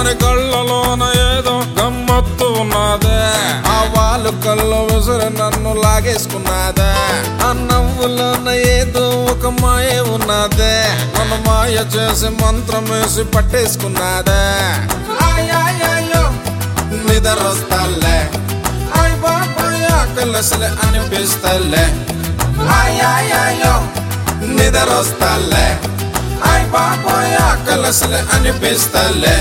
దాని కళ్ళలోన ఏదో గమ్మత్తు ఉన్నదే ఆ వాళ్ళు కళ్ళు విసిరి నన్ను లాగేసుకున్నదే ఆ నవ్వులోన ఏదో ఒక మాయ ఉన్నదే నన్ను మాయ చేసి మంత్రం వేసి పట్టేసుకున్నదే ఆయాయాయో నిద్రొస్తాలే ఆయ్ బాబాయ్ ఆకలసలే అనిపిస్తలే ఆయాయాయో నిద్రొస్తాలే ఆయ్ బాబాయ్ ఆకలసలే అనిపిస్తలే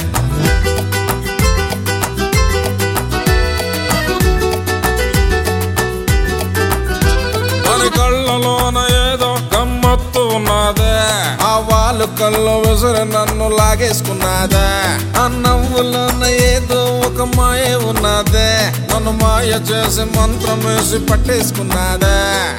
దాని కళ్ళలోన ఏదో గమ్మత్తు ఉన్నదే ఆ వాళ్ళు కళ్ళు విసిరి నన్ను లాగేసుకున్నదే ఆ నవ్వులోన ఏదో ఒక మాయ ఉన్నదే నన్ను మాయ చేసి మంత్రం వేసి పట్టేసుకున్నదే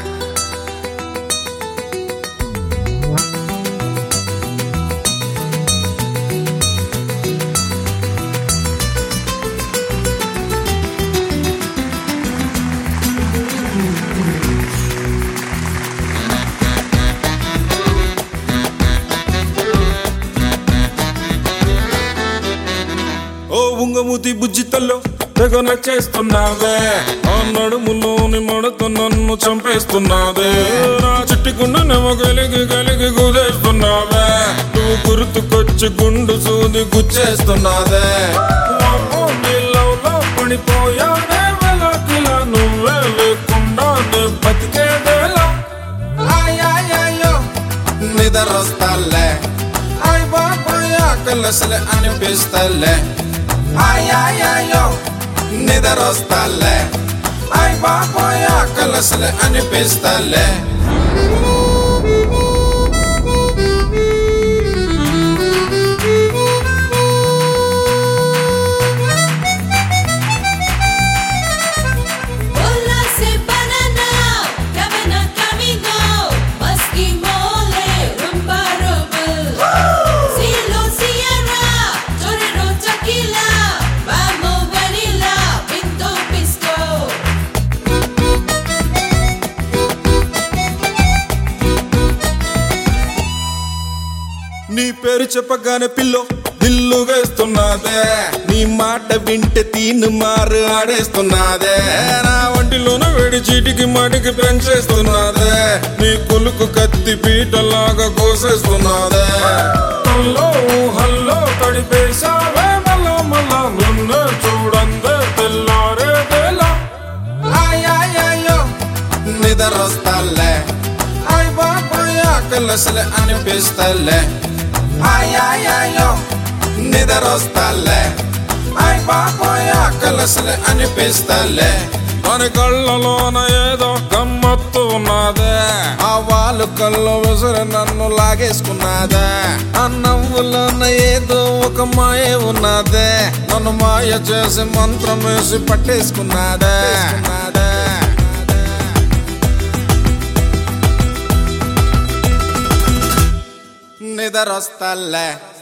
ఓ ఉంగమూతి బుజ్జితల్లో తెగ నచ్చేస్తున్నావే ఆ నడుములోని మడత నన్ను చంపేస్తున్నావే నా చుట్టుకున్న నవ్వు కలిగి కలిగి కుదేస్తున్నావే నువ్వు గుర్తుకొచ్చి గుండు సూది గుచ్చేస్తున్నావే అమ్మో, నీ లవ్లో పడిపోయానే వెలకిలా నువ్వే లేకుండా నే బతికేదేలా ఆయాయాయో నిద్రొస్తాలే ఆయ్ బాబాయ్ ఆకలసలే అనిపిస్తలే ఆయాయాయో నిద్రొస్తాలే ఆయ్ బాబాయ్ ఆకలసలే అనిపిస్తలే Hola se banana, cabana camino, musky mole, rumba rubble. Silo Sierra, Torero tequila, vamos vanilla, pinto pisco. నీ పేరు చెప్పగానే పిల్లో దిల్లు వేస్తున్నదే నీ మాట వింటే తీను మారు ఆడేస్తున్నదే నా వంటిలోన వేడి చీటికి మాటికి పెంచేస్తున్నదే నీ కొలుకు కత్తి పీటలాగా కోసేస్తున్నదే హల్లో హల్లో తడిపేశావే మళ్ళా మళ్ళా నిన్ను చూడందే తెల్లారే తెల్లా ఆయాయాయో నిద్రొస్తాలే ఆయ్ బాబాయ్ ఆకలసలే అనిపిస్తలే ఆయాయాయో నిద్రొస్తాలే ఆయ్ బాబాయ్ ఆకలసలే అనిపిస్తలే దాని కళ్ళలోన ఏదో గమ్మత్తు ఉన్నదే ఆ వాళ్ళు కళ్ళు విసిరి నన్ను లాగేసుకున్నదే ఆ నవ్వులోన ఏదో ఒక మాయ ఉన్నదే నన్ను మాయ చేసి మంత్రం వేసి పట్టేసుకున్నదే నిద్రొస్తాలే